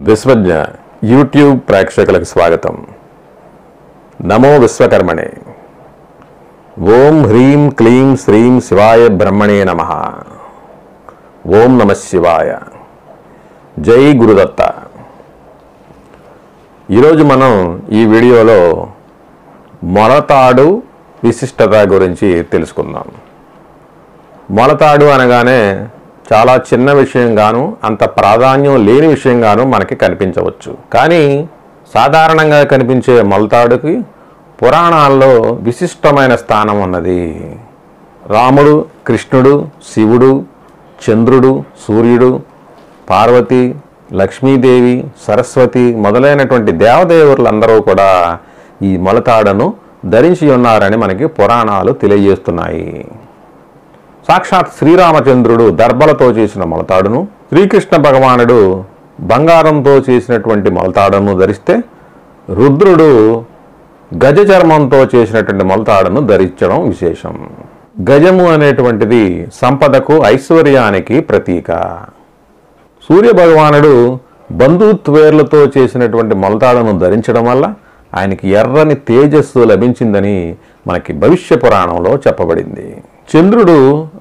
Vishwagna YouTube ప్రేక్షకులకు స్వాగతం నమో విశ్వకర్మణే ఓం హ్రీం క్లీం శ్రీం శివాయ బ్రహ్మణే నమ ఓం నమ శివాయ జై గురుదత్త ఈరోజు మనం ఈ వీడియోలో మొలతాడు విశిష్టత గురించి తెలుసుకుందాం మొలతాడు అనగానే చాలా చిన్న విషయంగాను అంత ప్రాధాన్యం లేని విషయంగాను మనకి కనిపించవచ్చు కానీ సాధారణంగా కనిపించే మొలతాడుకి పురాణాల్లో విశిష్టమైన స్థానం ఉన్నది రాముడు కృష్ణుడు శివుడు చంద్రుడు సూర్యుడు పార్వతి లక్ష్మీదేవి సరస్వతి మొదలైనటువంటి దేవదేవులందరూ కూడా ఈ మొలతాడను ధరించి ఉన్నారని మనకి పురాణాలు తెలియజేస్తున్నాయి సాక్షాత్ శ్రీరామచంద్రుడు దర్భలతో చేసిన మొలతాడును శ్రీకృష్ణ భగవానుడు బంగారంతో చేసినటువంటి మొలతాడును ధరిస్తే రుద్రుడు గజ చర్మంతో చేసినటువంటి మొలతాడును ధరించడం విశేషం గజము అనేటువంటిది సంపదకు ఐశ్వర్యానికి ప్రతీక సూర్య భగవానుడు బంధుత్వేర్లతో చేసినటువంటి మొలతాడును ధరించడం వల్ల ఆయనకి ఎర్రని తేజస్సు లభించిందని మనకి భవిష్య పురాణంలో చెప్పబడింది చంద్రుడు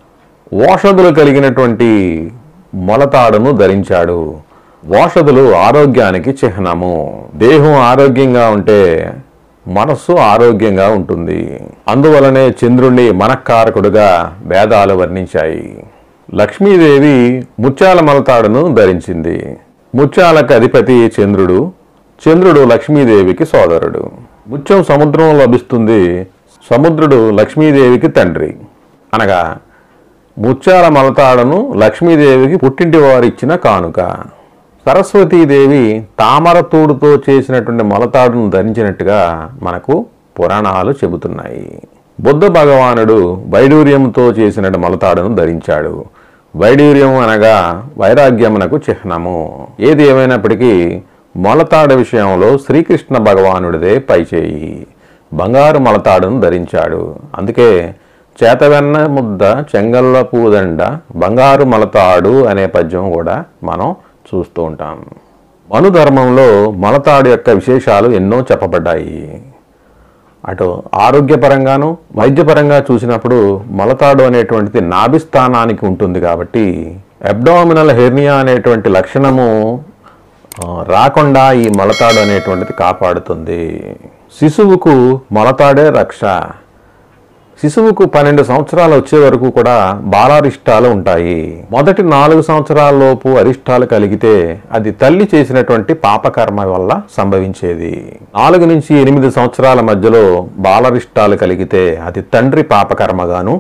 ఓషధులు కలిగినటువంటి మొలతాడును ధరించాడు ఓషధులు ఆరోగ్యానికి చిహ్నము దేహం ఆరోగ్యంగా ఉంటే మనస్సు ఆరోగ్యంగా ఉంటుంది అందువలనే చంద్రుణ్ణి మనఃకారకుడుగా వేదాలు వర్ణించాయి లక్ష్మీదేవి ముత్యాల మలతాడును ధరించింది ముత్యాలకు అధిపతి చంద్రుడు చంద్రుడు లక్ష్మీదేవికి సోదరుడు ముత్యం సముద్రంలో లభిస్తుంది సముద్రుడు లక్ష్మీదేవికి తండ్రి అనగా ముత్యాల మలతాడును లక్ష్మీదేవికి పుట్టింటి వారు ఇచ్చిన కానుక సరస్వతీదేవి తామరతూడుతో చేసినటువంటి మొలతాడును ధరించినట్టుగా మనకు పురాణాలు చెబుతున్నాయి బుద్ధ భగవానుడు వైడూర్యంతో చేసిన మొలతాడును ధరించాడు వైడూర్యం అనగా వైరాగ్యమునకు చిహ్నము ఏది ఏమైనప్పటికీ మొలతాడు విషయంలో శ్రీకృష్ణ భగవానుడిదే పైచేయి బంగారు మొలతాడును ధరించాడు అందుకే చేతవెన్న ముద్ద చెంగల్ల పూదండ బంగారు మొలతాడు అనే పద్యం కూడా మనం చూస్తూ ఉంటాం మనుధర్మంలో మొలతాడు యొక్క విశేషాలు ఎన్నో చెప్పబడ్డాయి అటు ఆరోగ్యపరంగాను వైద్యపరంగా చూసినప్పుడు మొలతాడు అనేటువంటిది నాభిస్థానానికి ఉంటుంది కాబట్టి అబ్డామినల్ హెర్నియా అనేటువంటి లక్షణము ఆ, రాకుండా ఈ మొలతాడు అనేటువంటిది కాపాడుతుంది శిశువుకు మొలతాడే రక్ష శిశువుకు పన్నెండు సంవత్సరాలు వచ్చే వరకు కూడా బాలారిష్టాలు ఉంటాయి మొదటి నాలుగు సంవత్సరాల లోపు అరిష్టాలు కలిగితే అది తల్లి చేసినటువంటి పాపకర్మ వల్ల సంభవించేది నాలుగు నుంచి ఎనిమిది సంవత్సరాల మధ్యలో బాలరిష్టాలు కలిగితే అది తండ్రి పాపకర్మగాను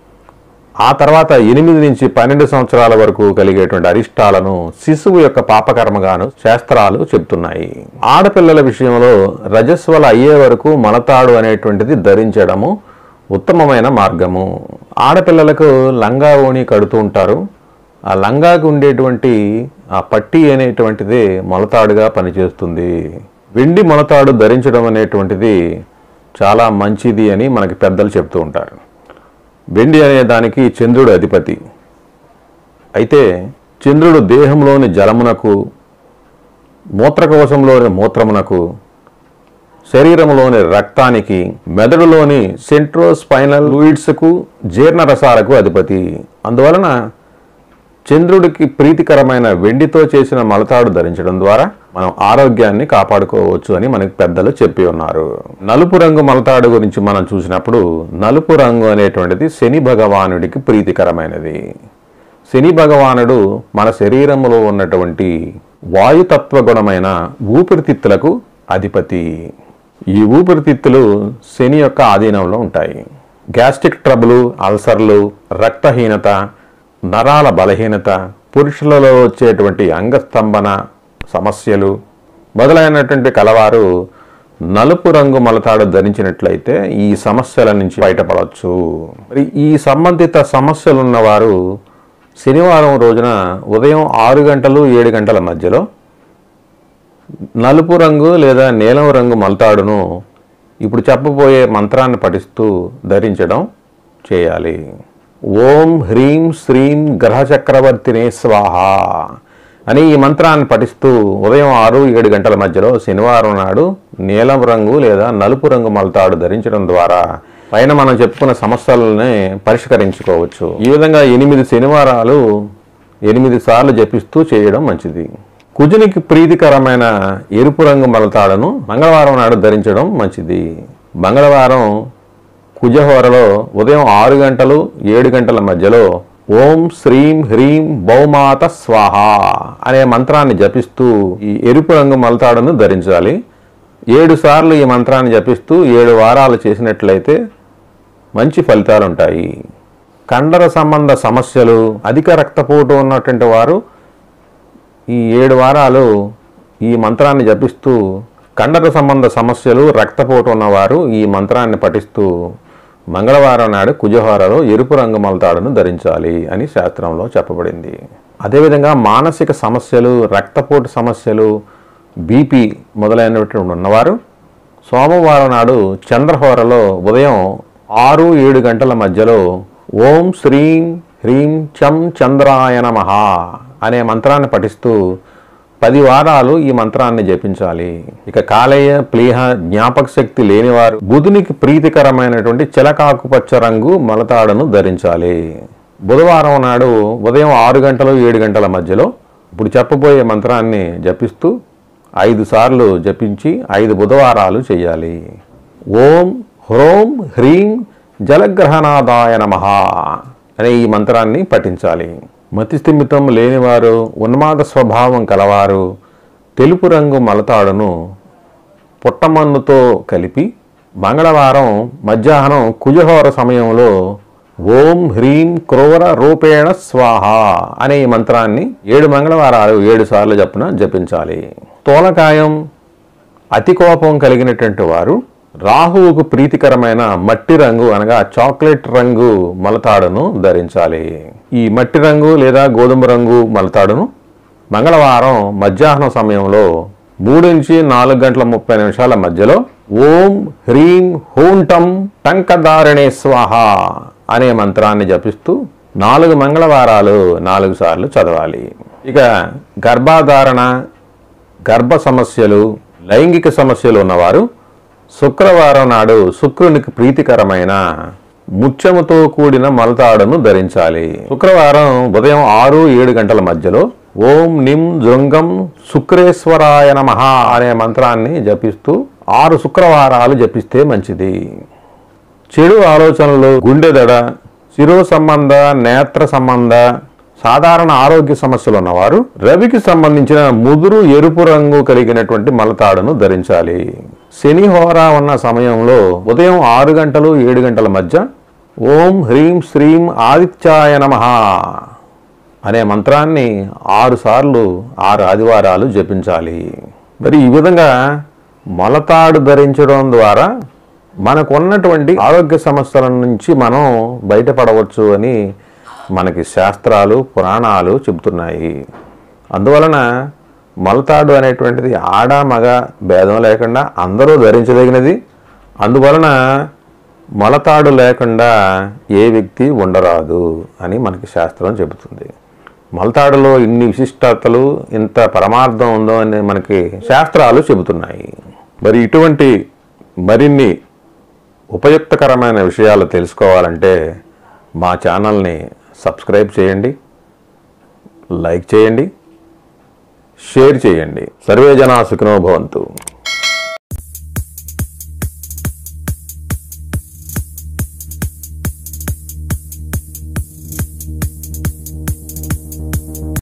ఆ తర్వాత ఎనిమిది నుంచి పన్నెండు సంవత్సరాల వరకు కలిగేటువంటి అరిష్టాలను శిశువు యొక్క పాపకర్మగాను శాస్త్రాలు చెప్తున్నాయి ఆడపిల్లల విషయంలో రజస్వల అయ్యే వరకు మలతాడు అనేటువంటిది ధరించడము ఉత్తమమైన మార్గము ఆడపిల్లలకు లంగా ఓణి కడుతూ ఉంటారు ఆ లంగాకు ఉండేటువంటి ఆ పట్టి అనేటువంటిది మొలతాడుగా పనిచేస్తుంది వెండి మొలతాడు ధరించడం అనేటువంటిది చాలా మంచిది అని మనకి పెద్దలు చెప్తూ ఉంటారు వెండి అనే దానికి చంద్రుడు అధిపతి అయితే చంద్రుడు దేహంలోని జలమునకు మూత్రకోశంలోని మూత్రమునకు శరీరంలోని రక్తానికి మెదడులోని సెంట్రోస్పైనల్ ఫ్లూయిడ్స్కు జీర్ణరసాలకు అధిపతి అందువలన చంద్రుడికి ప్రీతికరమైన వెండితో చేసిన మలతాడు ధరించడం ద్వారా మనం ఆరోగ్యాన్ని కాపాడుకోవచ్చు అని మనకి పెద్దలు చెప్పి ఉన్నారు నలుపు రంగు మలతాడు గురించి మనం చూసినప్పుడు నలుపు రంగు అనేటువంటిది శని భగవానుడికి ప్రీతికరమైనది శని భగవానుడు మన శరీరంలో ఉన్నటువంటి వాయుతత్వ గుణమైన ఊపిరితిత్తులకు అధిపతి ఈ ఊపిరితిత్తులు శని యొక్క ఆధీనంలో ఉంటాయి గ్యాస్ట్రిక్ ట్రబులు అల్సర్లు రక్తహీనత నరాల బలహీనత పురుషులలో వచ్చేటువంటి అంగస్తంభన సమస్యలు మొదలైనటువంటి కలవారు నలుపు రంగు మలతాడు ధరించినట్లయితే ఈ సమస్యల నుంచి బయటపడవచ్చు మరి ఈ సంబంధిత సమస్యలు ఉన్నవారు శనివారం రోజున ఉదయం ఆరు గంటలు ఏడు గంటల మధ్యలో నలుపు రంగు లేదా నీలం రంగు మలతాడును ఇప్పుడు చెప్పబోయే మంత్రాన్ని పఠిస్తూ ధరించడం చేయాలి ఓం హ్రీం శ్రీం గ్రహచక్రవర్తినే స్వాహ అని ఈ మంత్రాన్ని పఠిస్తూ ఉదయం ఆరు ఏడు గంటల మధ్యలో శనివారం నాడు నీలం రంగు లేదా నలుపు రంగు మలతాడు ధరించడం ద్వారా పైన మనం చెప్పుకున్న సమస్యలని పరిష్కరించుకోవచ్చు ఈ విధంగా ఎనిమిది శనివారాలు ఎనిమిది సార్లు జపిస్తూ చేయడం మంచిది కుజునికి ప్రీతికరమైన ఎరుపు రంగు మలతాడును మంగళవారం నాడు ధరించడం మంచిది మంగళవారం కుజహోరలో ఉదయం ఆరు గంటలు ఏడు గంటల మధ్యలో ఓం శ్రీం హ్రీం బౌమాత స్వాహ అనే మంత్రాన్ని జపిస్తూ ఈ ఎరుపు రంగు మలతాడును ధరించాలి ఏడు సార్లు ఈ మంత్రాన్ని జపిస్తూ ఏడు వారాలు చేసినట్లయితే మంచి ఫలితాలు ఉంటాయి కండర సంబంధ సమస్యలు అధిక రక్తపోటు ఉన్నటువంటి వారు ఈ ఏడు వారాలు ఈ మంత్రాన్ని జపిస్తూ కండర సంబంధ సమస్యలు రక్తపోటు ఉన్నవారు ఈ మంత్రాన్ని పఠిస్తూ మంగళవారం నాడు కుజహారలో ఎరుపు రంగు మలతాడును ధరించాలి అని శాస్త్రంలో చెప్పబడింది అదేవిధంగా మానసిక సమస్యలు రక్తపోటు సమస్యలు బీపీ మొదలైనటువంటి ఉన్నవారు సోమవారం నాడు చంద్రహోరలో ఉదయం ఆరు ఏడు గంటల మధ్యలో ఓం శ్రీం హ్రీం చం చంద్రాయ నమః అనే మంత్రాన్ని పఠిస్తూ పది వారాలు ఈ మంత్రాన్ని జపించాలి ఇక కాలేయ ప్లీహ జ్ఞాపక శక్తి లేనివారు బుధునికి ప్రీతికరమైనటువంటి చిలకాకుపచ్చ రంగు మలతాడును ధరించాలి బుధవారం నాడు ఉదయం ఆరు గంటలు ఏడు గంటల మధ్యలో ఇప్పుడు చెప్పబోయే మంత్రాన్ని జపిస్తూ ఐదు సార్లు జపించి ఐదు బుధవారాలు చేయాలి ఓం హ్రోం హ్రీం జలగ్రహనాదాయ నమః అనే ఈ మంత్రాన్ని పఠించాలి మతిస్థిమితం లేనివారు ఉన్మాద స్వభావం కలవారు తెలుపు రంగు మలతాడును పుట్టమన్నుతో కలిపి మంగళవారం మధ్యాహ్నం కుజహోర సమయంలో ఓం హ్రీం క్రూర రూపేణ స్వాహ అనే ఈ మంత్రాన్ని ఏడు మంగళవారాలు ఏడు సార్లు జపున జపించాలి తోలకాయం అతి కోపం కలిగినటువంటి వారు రాహువుకు ప్రీతికరమైన మట్టి రంగు అనగా చాక్లెట్ రంగు మలతాడును ధరించాలి ఈ మట్టి రంగు లేదా గోధుమ రంగు మలతాడును మంగళవారం మధ్యాహ్నం సమయంలో మూడు నుంచి నాలుగు గంటల ముప్పై నిమిషాల మధ్యలో ఓం హ్రీం హూంటం టంకదారిణే స్వాహ అనే మంత్రాన్ని జపిస్తూ నాలుగు మంగళవారాలు నాలుగు సార్లు చదవాలి ఇక గర్భాధారణ గర్భ సమస్యలు లైంగిక సమస్యలు ఉన్నవారు శుక్రవారం నాడు శుక్రునికి ప్రీతికరమైన ముత్యముతో కూడిన మలతాడును ధరించాలి శుక్రవారం ఉదయం ఆరు ఏడు గంటల మధ్యలో ఓం నిం జృంగం శుక్రేశ్వరాయ నమః అనే మంత్రాన్ని జపిస్తూ ఆరు శుక్రవారాలు జపిస్తే మంచిది చెడు ఆలోచనలు గుండె దడ శిరో సంబంధ నేత్ర సంబంధ సాధారణ ఆరోగ్య సమస్యలు ఉన్నవారు రవికి సంబంధించిన ముదురు ఎరుపు రంగు కలిగినటువంటి మలతాడును ధరించాలి శని హోరా ఉన్న సమయంలో ఉదయం ఆరు గంటలు ఏడు గంటల మధ్య ఓం హ్రీం శ్రీం ఆదిత్యాయ నమః అనే మంత్రాన్ని ఆరు సార్లు ఆరు ఆదివారాలు జపించాలి మరి ఈ విధంగా మొలతాడు ధరించడం ద్వారా మనకు ఉన్నటువంటి ఆరోగ్య సమస్యల నుంచి మనం బయటపడవచ్చు అని మనకి శాస్త్రాలు పురాణాలు చెబుతున్నాయి అందువలన మొలతాడు అనేటువంటిది ఆడ మగ భేదం లేకుండా అందరూ ధరించదగినది అందువలన మొలతాడు లేకుండా ఏ వ్యక్తి ఉండరాదు అని మనకి శాస్త్రం చెబుతుంది మొలతాడులో ఇన్ని విశిష్టతలు ఇంత పరమార్థం ఉందో అని మనకి శాస్త్రాలు చెబుతున్నాయి మరి ఇటువంటి మరిన్ని ఉపయుక్తకరమైన విషయాలు తెలుసుకోవాలంటే మా ఛానల్ని సబ్స్క్రైబ్ చేయండి లైక్ చేయండి షేర్ చేయండి సర్వే జనా సుఖినో భవంతు